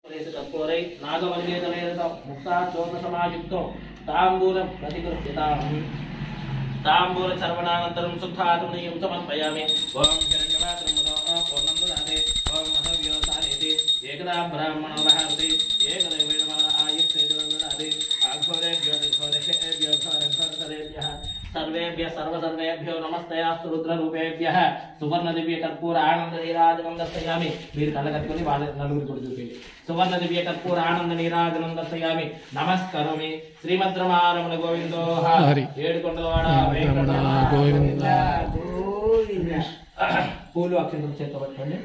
కర్పూరై నాగవల్లేతలేరత ముక్తా చోత సమాయుక్తో తాంబూలం ప్రతిగృహ్యతాం తాంబూల చర్వణానంతరం శుద్ధాత్మనీయం సమర్పయామి ఓం హిరణ్యవాత్రం మనో పూర్ణం దదాతే ఓం మహవ్యోసానేతి ఏకదా బ్రాహ్మణో వహతి ఏకదైవేన మన ఆయుక్తేజలం దదాతి ఆఘోరేభ్యో ఘోరేభ్యో ఘోరఘోరతరేభ్యः సర్వేభ్యः సర్వసర్వేభ్యో నమస్తయాస్తు రుద్రరూపేభ్యः సువర్ణ దివ్య కర్పూర ఆనంద నీరాజనం దర్శయామి మీరు కళ్ళ కట్టుకొని వాళ్ళ నలుగురు కూడా చూపించి సువర్ణ దివ్య కర్పూర ఆనంద నీరాజనం దర్శయామి నమస్కరోమి శ్రీమద్రమారమణ గోవిందో హరి. ఏడుకొండలవాడ రమణ గోవింద పూలు అక్షంతలు చేత పట్టుకోండి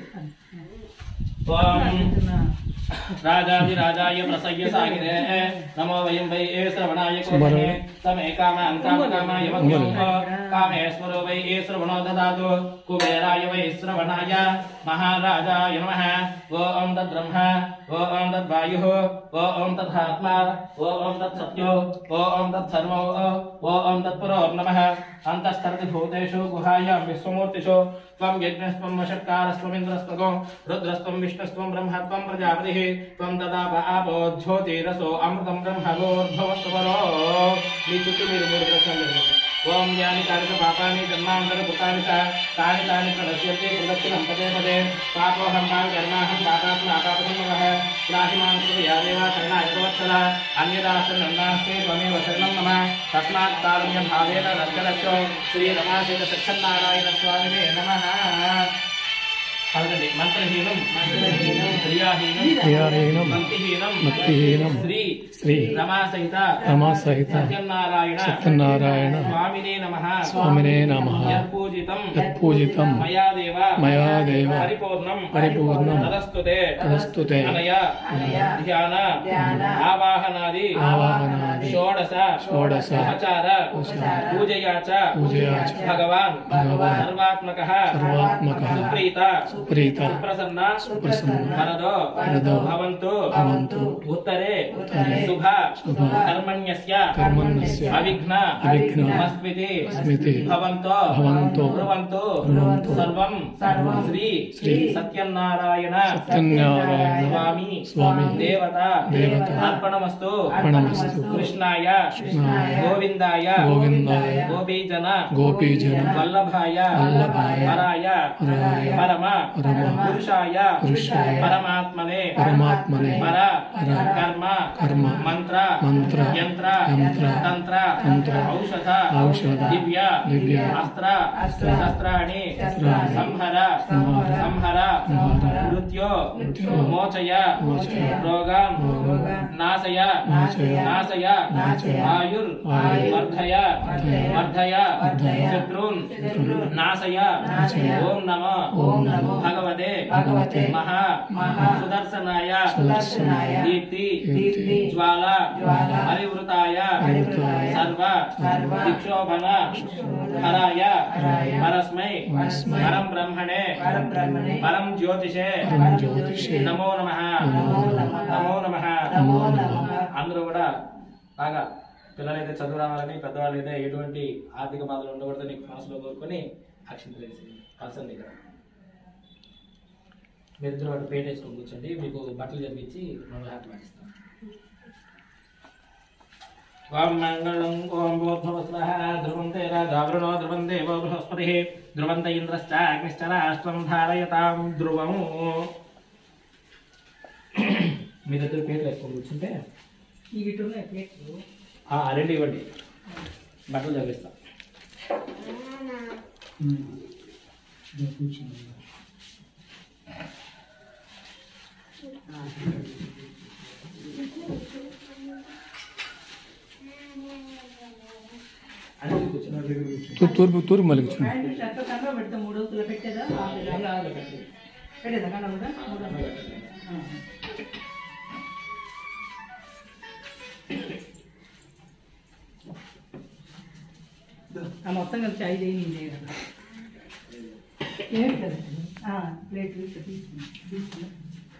ఓం రాజాది రాజాయ ప్రసయ్య సాగిరే నమో వయం వై ఏ శ్రవణాయ కోమహే తమే కామ అంకామ కామాయ వక్యం కామేశ్వరో వై ఏ శ్రవణో దదాతు కుబేరాయ వై శ్రవణాయ మహారాజాయ నమః ఓం తద్బ్రహ్మ ఓం తద్వాయుః ఓం తద్ధాత్మా ఓం తత్సత్యో ఓం తత్సర్వో ఓం తత్పురో నమః అంతఃస్థరతి భూతేషు గుహాయాం విశ్వమూర్తిషు त्वं यज्ञस्त्वं वषट्कारस्त्वमिन्द्रस्त्वगो रुद्रस्त्वं विष्णुस्त्वं ब्रह्मत्वं प्रजापतिः त्वं तदा आपो ज्योतिरसो अमृतं ब्रह्मगोर्भवस्वरो మీ చుట్టూ మీరు మూడు ప్రశ్నలు అడగండి. ఓం యాని కానిక పాపాని జన్మాంతర పుతాని చ తాని తాని ప్రదశ్యతే ప్రదక్షిణం పదే పదే పాపోహం పాప కర్మాహం పాపాత్మ అపాపసంభవః త్రాహి మాం కృప యాదేవ శరణాయ వత్సల అన్యదా శరణం నాస్తి త్వమేవ శరణం మమ తస్మాత్ కారుణ్య భావేన రక్షరక్షో శ్రీ రమాశేత సత్యనారాయణ స్వామినే నమః పలకండి మంత్రహీనం క్రియాహీనం క్రియాహీనం భక్తిహీనం భక్తిహీనం శ్రీ శ్రీ రమా సహిత రమా సహిత సత్యనారాయణ సత్యనారాయణ స్వామినే నమః స్వామినే నమః యత్పూజితం యత్పూజితం మయా దేవ మయా దేవ పరిపూర్ణం పరిపూర్ణం తదస్తుతే తదస్తుతే అనయా ధ్యాన ఆవాహనాది ఆవాహనాది షోడశ షోడశ ఉపచార ఉపచార పూజయా చ పూజయా చ భగవాన్ భగవాన్ సర్వాత్మకః సర్వాత్మకః సుప్రీత సుప్రీత సుప్రసన్న సుప్రసన్న వరదో వరదో భవంతు భవంతు ఉత్తరే ఉత్తరే శుభ శుభ కర్మణ్యస్య కర్మణ్యస్య అవిఘ్న అవిఘ్న మస్మితి స్మితి భవంతో భవంతో బ్రువంతు బ్రువంతు సర్వం సర్వం శ్రీ శ్రీ సత్యనారాయణ సత్యనారాయణ స్వామి స్వామి దేవత దేవత అర్పణమస్తు అర్పణమస్తు కృష్ణాయ కృష్ణాయ గోవిందాయ గోవిందాయ గోపీజన గోపీజన వల్లభాయ వల్లభాయ వరాయ వరాయ పరమ పరమ పురుషాయ పురుషాయ పరమాత్మనే పరమాత్మనే పర పర కర్మ కర్మ మంత్ర మంత్ర యంత్ర యంత్ర తంత్ర తంత్ర ఔషధ ఔషధ దివ్య దివ్య అస్త్ర అస్త్ర శస్త్రాణి శస్త్రాణి సంహర సంహర సంహర సంహర మృత్యో మృత్యో మోచయ మోచయ రోగం రోగం నాశయ నాశయ నాశయ నాశయ ఆయుర్ ఆయుర్ వర్ధయ వర్ధయ వర్ధయ వర్ధయ శత్రున్ శత్రున్ నాశయ నాశయ ఓం నమో ఓం నమో భగవతే భగవతే మహా మహా సుదర్శనాయ సుదర్శనాయ దీప్తి దీప్తి జ్వాల జ్వాల పరివృతాయ పరివృతాయ సర్వ సర్వ దిక్షోభన హరాయ హరాయ పరస్మై పరస్మై పరం బ్రహ్మణే పరబ్రహ్మణే పరం జ్యోతిషే పరం జ్యోతిషే నమో నమ నమో నమః నమో నమ నమో నమః అందరూ కూడా బాగా పిల్లలైతే చదువు రావాలని పెద్దవాళ్ళు అయితే ఎటువంటి ఆర్థిక బాధలు ఉండకూడదని మనసులో కోరుకొని అక్షింతలు వేసి కలసం దగ్గర మీరు ఇద్దరు వాటి పెయింట్ వేసుకొని కూర్చోండి మీకు బట్టలు జరిపించి మనం హ్యాపీ పాటిస్తాం ఓం మంగళం ఓం బోధవస్వః ధ్రువంతే రాజావృణో ధ్రువం దేవో బృహస్పతి ధ్రువంత ఇంద్రశ్చ అగ్నిశ్చ రాష్ట్రం ధారయతాం ధ్రువం మీ దగ్గర పేర్లు వేసుకొని కూర్చుంటే ఇవి ఉన్నాయి ప్లేట్లు ఆ, రెండు ఇవ్వండి బట్టలు చదివిస్తా అని కూర్చున్న దగ్గర కూర్చో. తూ- తూర్పు తూర్పు మళ్ళీ కూర్చోండి ఆయన చెత్త కన్నా పెడతా మూడు రోజులు పెట్టేదా అలా అలా పెట్టండి. పెట్టేదా కన్నా కూడా మూడు అలా రోజులు. పెట్టండి. ఆ. ఆ మొత్తం కలిసి ఐదు అయింది ఏం కదా ప్లేట్ తీసుకున్నా తీసుకున్నా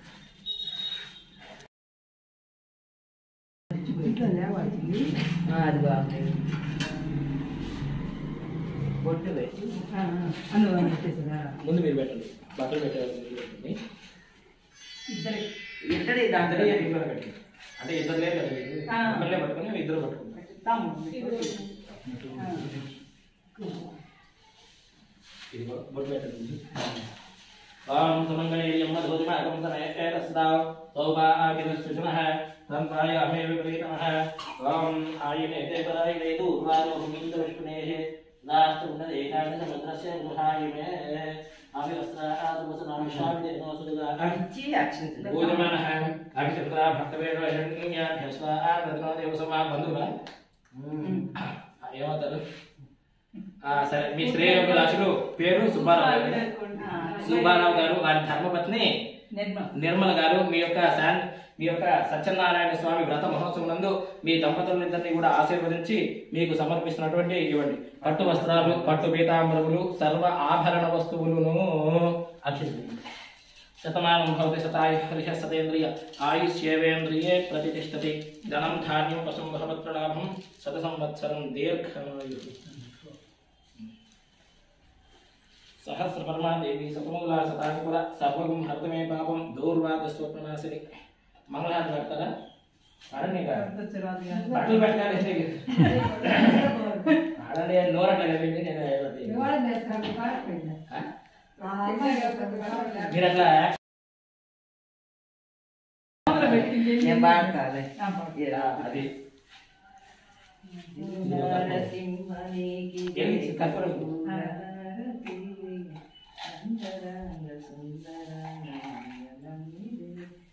ఇంట్లో లేవాలి అది బాగుంది బొట్టు పెట్టి అందులో పెట్టేసరా ముందు మీరు పెట్టండి బట్టలు పెట్టారు ముందు పెట్టండి ఇద్దరే ఇద్దరు దాంట్లో అందరూ ఇంట్లో పెట్టి అంటే ఇద్దరు లేరు కదా వీళ్ళు. ఆ. ఒకళ్ళే పట్టుకొని ఇద్దరు పట్టుకుంటారు తమ్ముడు ఇదిగో బొట్టు పెట్టండి ఓం సుమంగళీయం మధురిమాకం సమేతస్తా సౌభాగ్యదస్సునః సంప్రాయామే విపరీతమః ఓం ఆయునేతే పరాయునే దూర్వారోహమింద విష్ణునేః నాస్తున్నదేకాంత సముద్రస్య గృహాయిమే అవివస్త్రాదువసనామిషావిదేనోసుదుగా ఇచ్చి అక్షింతలు పూజమానః అభిషక్తా భక్తవేదో హిరణ్యాభ్యస్వా ఆర్ద్రో దేవసమా బంధువులా ఏమవుతారు ఆ, సరే మీ శ్రేయోభిలాషులు పేరు సుబ్బారావు గారు సుబ్బారావు గారు వారి ధర్మపత్ని నిర్మల్ నిర్మల గారు మీ యొక్క శాన్ మీ యొక్క సత్యనారాయణ స్వామి వ్రత మహోత్సవం నందు మీ దంపతులందరినీ కూడా ఆశీర్వదించి మీకు సమర్పిస్తున్నటువంటి ఇవ్వండి పట్టు వస్త్రాలు పట్టు పీతాంబరములు సర్వ ఆభరణ వస్తువులను అక్షిస్తుంది శతమానం భవతి శతాయ హరిహ సతేంద్రియ ఆయుష్యేవేంద్రియే ప్రతిష్టతి ధనం ధాన్యం పశుం భగవత్ప్రణాభం శత సంవత్సరం దీర్ఘమాయు సహస్రపరమాదేవి శతమూలా శతాధిపుర సర్వగం హర్తమే పాపం దౌర్వాద స్వప్ననాశిని మంగళహారతి పెడతారా ఆడండి ఇక. బట్టలు పెట్టాలి ఆడండి నోరట్లా కదిలింది నేను ఏడవద్దు. ఆ? మీరు అట్లా నేను పాడతాలే ఇలా అది నరసింహనికి ఏంటి కర్పూరం? హారతి, అంతరంగ సుందరాంగనమిదే.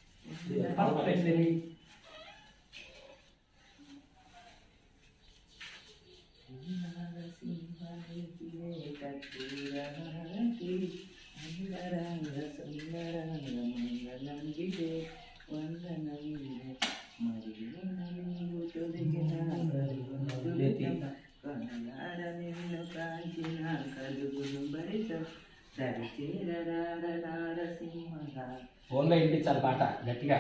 నరసింహనికి కర్పూరహారతి, అంతరంగ సుందరాంగనమిదే. వందనమిదే. మరియు నన్ను తొలగిన కరుణదురితం, కనులార నిన్ను కాంచిన కలుగును భరితం దరిచేరరార నారసింహ ఫోన్లో వినిపించాలి పాట గట్టిగా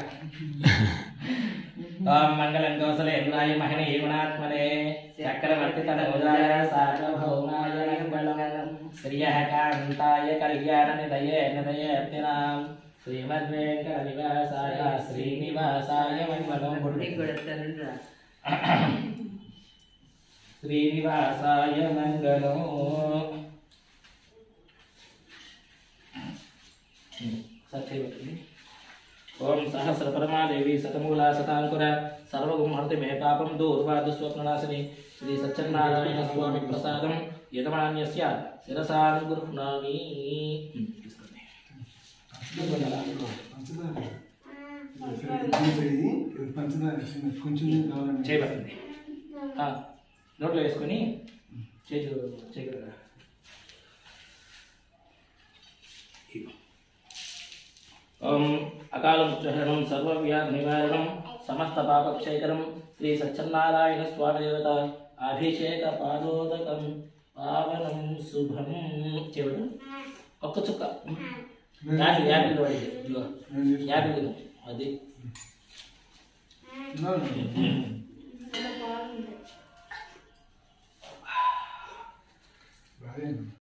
ఓం మంగళం కౌసలే ఇంద్రాయ మహిళ హేమనాత్మనే చక్రవర్తి తనోజాయ సార్వభౌమాయ మంగళం శ్రియ కాంతాయ కళ్యాణ నిదయే నిదయేర్తినాం శ్రీమద్వేంకట నివాసాయ శ్రీనివాసాయ మంగళం బుడ్డి కొడతానురా శ్రీనివాసాయ మంగళం సత్యవతి ఓం సహస్ర పరమాదేవి శతమూలా శతాంకుర సర్వగుంహర్తి మే పాపం దూర్వాదు స్వప్ననాశిని శ్రీ సత్యనారాయణ స్వామి ప్రసాదం యజమాన్యస్య శిరసాన్ గృహ్ణామి తీసుకోండి. పంచదార కొంచెం కావాలండి చేయబడుతుంది ఆ, నోట్లో వేసుకొని చేతి చేయగలరా ఓం అకాల మృత్యుహరణం సర్వవ్యాధి నివారణం సమస్త పాపక్షేకరం శ్రీ సత్యనారాయణ స్వామి దేవత అభిషేక పాదోదకం పావనం శుభం చెవుడు ఒక్క చుక్క యాపిల్ యాపిల్ వాడిది ఇదిగో యాపిల్ తిను. అది బాగా